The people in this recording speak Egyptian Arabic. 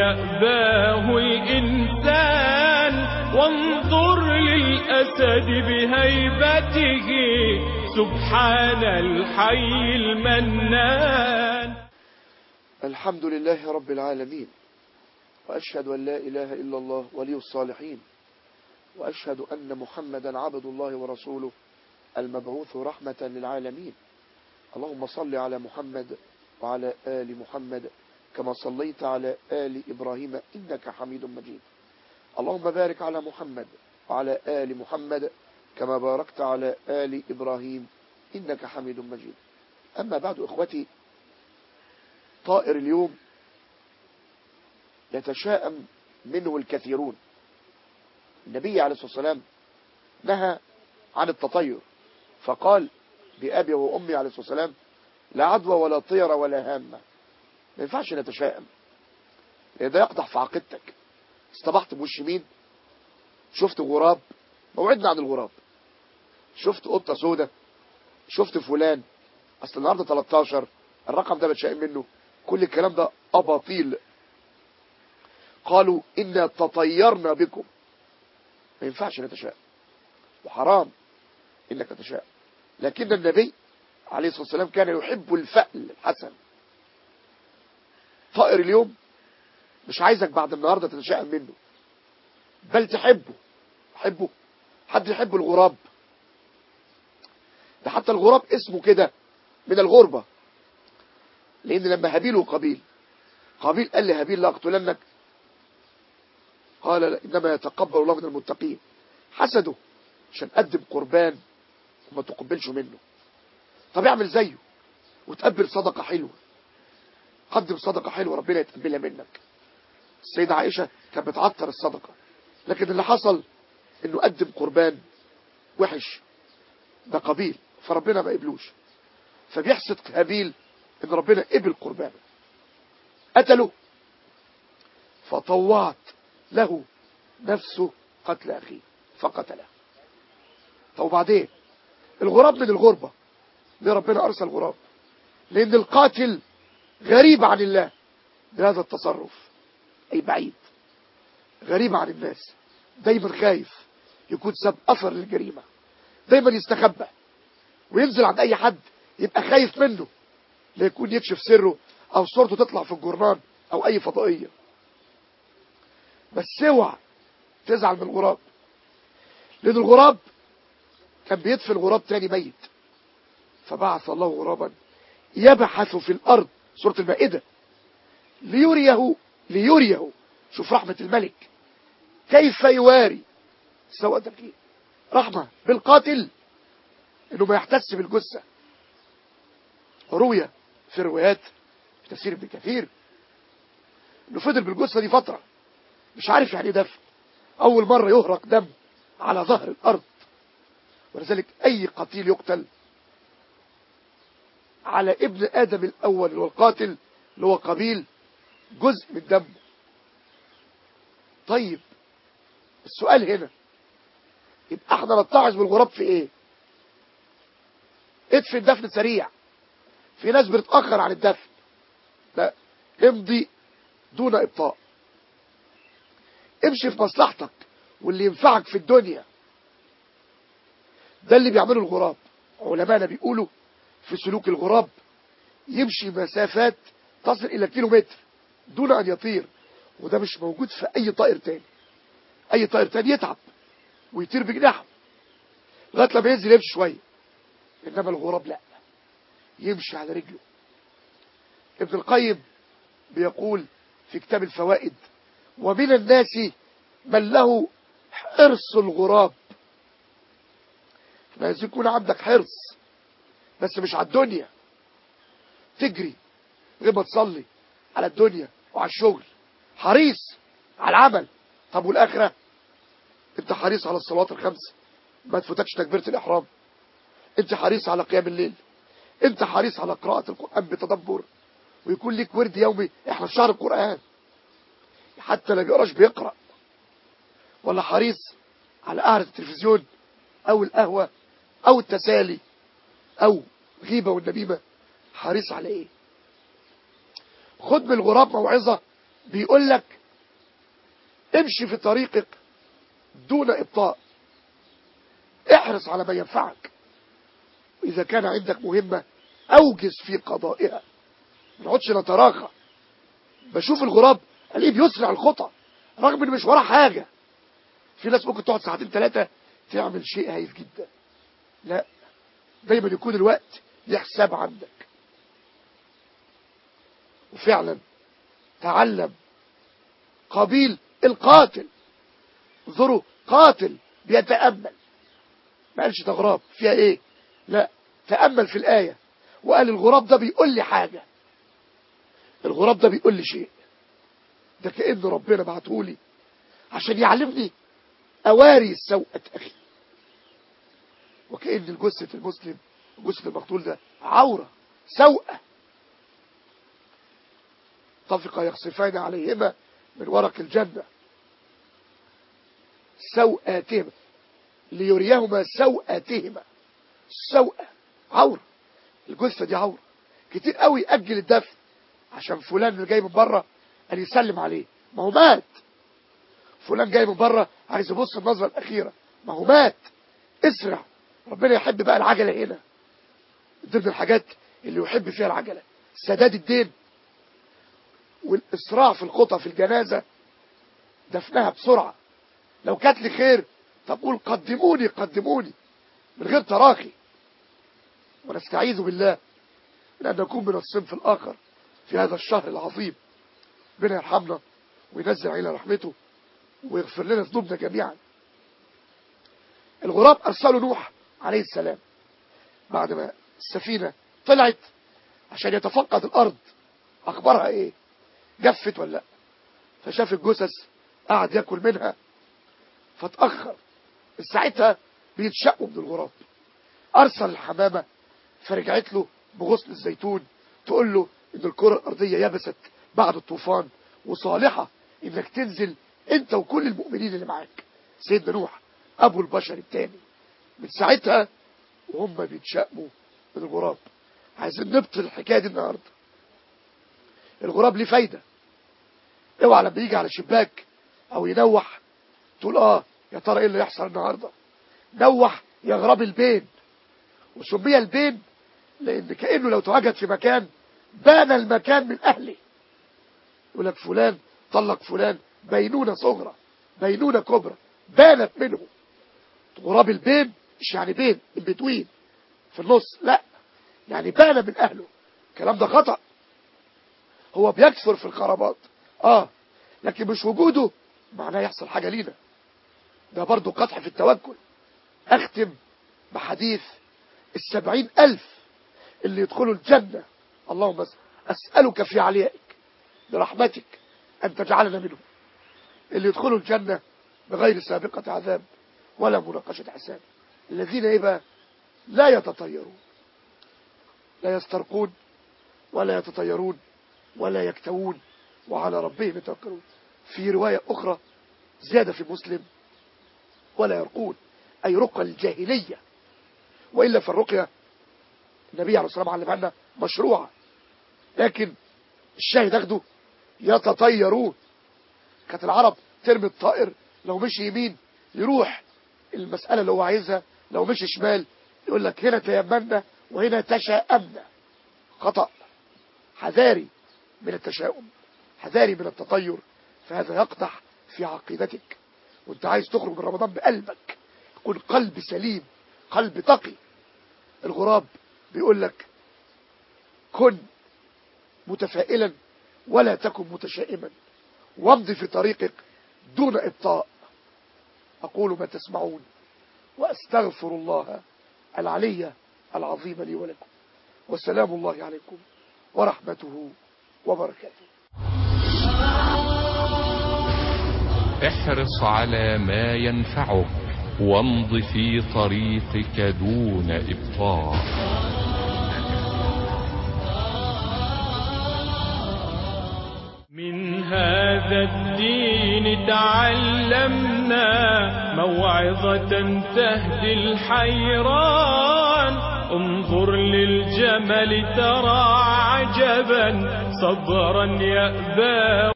يأباه الإنسان وانظر للأسد بهيبته سبحان الحي المنان الحمد لله رب العالمين وأشهد أن لا إله إلا الله ولي الصالحين وأشهد أن محمدا عبد الله ورسوله المبعوث رحمة للعالمين اللهم صل على محمد وعلى آل محمد كما صليت على آل إبراهيم إنك حميد مجيد اللهم بارك على محمد وعلى آل محمد كما باركت على آل إبراهيم إنك حميد مجيد أما بعد إخوتي طائر اليوم يتشاءم منه الكثيرون النبي عليه الصلاة والسلام نهى عن التطير فقال بأبي وأمي عليه الصلاة والسلام لا عدوى ولا طير ولا هامة ما ينفعش نتشائم لأن ده يقطع في عقيدتك اصطبحت بوش مين شفت غراب موعدنا عن الغراب شفت قطة سودة شفت فلان اصل النهاردة 13 الرقم ده بتشائم منه كل الكلام ده أباطيل قالوا إنا تطيرنا بكم ما ينفعش نتشائم وحرام إنك تتشائم لكن النبي عليه الصلاة والسلام كان يحب الفأل الحسن طائر اليوم مش عايزك بعد النهاردة تتشائم منه بل تحبه حبه حد يحب الغراب ده حتى الغراب اسمه كده من الغربة لأن لما هابيل وقابيل قابيل قال لهابيل لا أقتلنك قال لا إنما يتقبل الله من المتقين حسده عشان قدم قربان وما تقبلش منه طب اعمل زيه وتقبل صدقة حلوة قدم صدقة حلوة ربنا يتقبلها منك السيدة عائشة كانت بتعطر الصدقة لكن اللي حصل انه قدم قربان وحش ده قبيل فربنا ما قبلوش فبيحسد هابيل ان ربنا قبل قربانه قتله فطوعت له نفسه قتل اخيه فقتله طب وبعدين الغراب من الغربة ليه ربنا ارسل غراب لان القاتل غريب عن الله بهذا التصرف اي بعيد غريب عن الناس دايما خايف يكون سبب اثر للجريمة دايما يستخبى وينزل عند اي حد يبقى خايف منه ليكون يكشف سره او صورته تطلع في الجورنال او اي فضائية بس اوعى تزعل من الغراب لان الغراب كان بيدفن غراب تاني ميت فبعث الله غرابا يبحث في الارض سورة المائدة ليريه ليريه شوف رحمة الملك كيف يواري سواء تفكير رحمة بالقاتل انه ما يحتس بالجثة روية في روايات في تفسير ابن كثير انه فضل بالجثة دي فترة مش عارف يعني دفن اول مرة يهرق دم على ظهر الارض ولذلك اي قتيل يقتل على ابن ادم الاول اللي هو القاتل اللي هو قبيل جزء من دمه طيب السؤال هنا يبقى احنا نتعظ بالغراب في ايه ادفن دفن سريع في ناس بتتأخر عن الدفن لا امضي دون ابطاء امشي في مصلحتك واللي ينفعك في الدنيا ده اللي بيعمله الغراب علماءنا بيقولوا في سلوك الغراب يمشي مسافات تصل الى كيلو متر دون ان يطير وده مش موجود في اي طائر تاني اي طائر تاني يتعب ويطير بجناحه لغايه لما ينزل يمشي شويه انما الغراب لا يمشي على رجله ابن القيم بيقول في كتاب الفوائد ومن الناس من له حرص الغراب لازم يكون عندك حرص بس مش على الدنيا تجري غير ما تصلي على الدنيا وعلى الشغل حريص على العمل طب والآخرة انت حريص على الصلوات الخمس ما تفوتكش تكبيرة الإحرام انت حريص على قيام الليل انت حريص على قراءة القرآن بتدبر ويكون لك ورد يومي احنا في شهر القرآن حتى لا بيقراش بيقرأ ولا حريص على قعدة التلفزيون او القهوة او التسالي او غيبة والنبيبة حريص على ايه خد من الغراب موعظة بيقول لك امشي في طريقك دون ابطاء احرص على ما ينفعك اذا كان عندك مهمة اوجز في قضائها ما نقعدش نتراخى بشوف الغراب الاقيه بيسرع الخطى رغم ان مش وراه حاجة في ناس ممكن تقعد ساعتين ثلاثة تعمل شيء هايف جدا لا دايما يكون الوقت يحسب عندك وفعلا تعلم قبيل القاتل انظروا قاتل بيتأمل ما قالش ده غراب فيها ايه لا تأمل في الآية وقال الغراب ده بيقول لي حاجة الغراب ده بيقول لي شيء ده كأن ربنا بعتهولي عشان يعلمني أواري سوءة أخي وكأن الجثة المسلم الجثة المقتول ده عورة سوءة طفق يخصفان عليهما من ورق الجنة سوءاتهما ليريهما سوءاتهما سوءة عورة الجثة دي عورة كتير قوي أجل الدفن عشان فلان اللي جاي من بره قال يسلم عليه ما هو مات فلان جاي من بره عايز يبص النظرة الأخيرة ما هو مات اسرع ربنا يحب بقى العجلة هنا ضمن الحاجات اللي يحب فيها العجلة سداد الدين والإسراع في الخطى في الجنازة دفنها بسرعة لو كانت لي خير تقول قدموني قدموني من غير تراخي ونستعيذ بالله من أن نكون من الصنف الآخر في هذا الشهر العظيم ربنا يرحمنا وينزل علينا رحمته ويغفر لنا ذنوبنا جميعا الغراب أرسله نوح عليه السلام بعد ما السفينة طلعت عشان يتفقد الأرض أخبارها إيه جفت ولا لا فشاف الجثث قعد ياكل منها فتأخر ساعتها بيتشقوا من الغراب أرسل الحمامة فرجعت له بغصن الزيتون تقول له إن الكرة الأرضية يبست بعد الطوفان وصالحة إنك تنزل أنت وكل المؤمنين اللي معاك سيدنا نوح أبو البشر الثاني من ساعتها وهم بيتشقوا من الغراب عايزين نبطل الحكاية دي النهاردة الغراب ليه فايدة اوعى لما يجي على شباك او ينوح تقول اه يا ترى ايه اللي يحصل النهارده نوح يا غراب البين وسمي البين لان كانه لو تواجد في مكان بان المكان من اهله يقول لك فلان طلق فلان بينونه صغرى بينونه كبرى بانت منه غراب البين مش يعني بين البتوين في النص لا يعني بان من اهله الكلام ده خطأ هو بيكثر في الخرابات اه لكن مش وجوده معناه يحصل حاجة لينا ده برضو قطع في التوكل اختم بحديث السبعين الف اللي يدخلوا الجنة اللهم اسألك في عليائك برحمتك ان تجعلنا منهم اللي يدخلوا الجنة بغير سابقة عذاب ولا مناقشة حساب الذين ايه بقى لا يتطيرون لا يسترقون ولا يتطيرون ولا يكتوون وعلى ربهم يتوكلون في رواية أخرى زيادة في مسلم ولا يرقون أي رقى الجاهلية وإلا فالرقية النبي عليه الصلاة والسلام علم عنا مشروعة لكن الشاهد أخده يتطيرون كانت العرب ترمي الطائر لو مشي يمين يروح المسألة اللي هو عايزها لو مشي شمال يقول لك هنا تيمنا وهنا تشاءمنا خطأ حذاري من التشاؤم حذاري من التطير فهذا يقدح في عقيدتك وانت عايز تخرج من رمضان بقلبك يكون قلب سليم قلب تقي الغراب بيقول لك كن متفائلا ولا تكن متشائما وامض في طريقك دون ابطاء اقول ما تسمعون واستغفر الله العلي العظيم لي ولكم وسلام الله عليكم ورحمته وبركاته احرص على ما ينفعك وامض في طريقك دون ابطاء من هذا الدين تعلمنا موعظة تهدي الحيران انظر للجمل ترى عجبا صبرا يأبى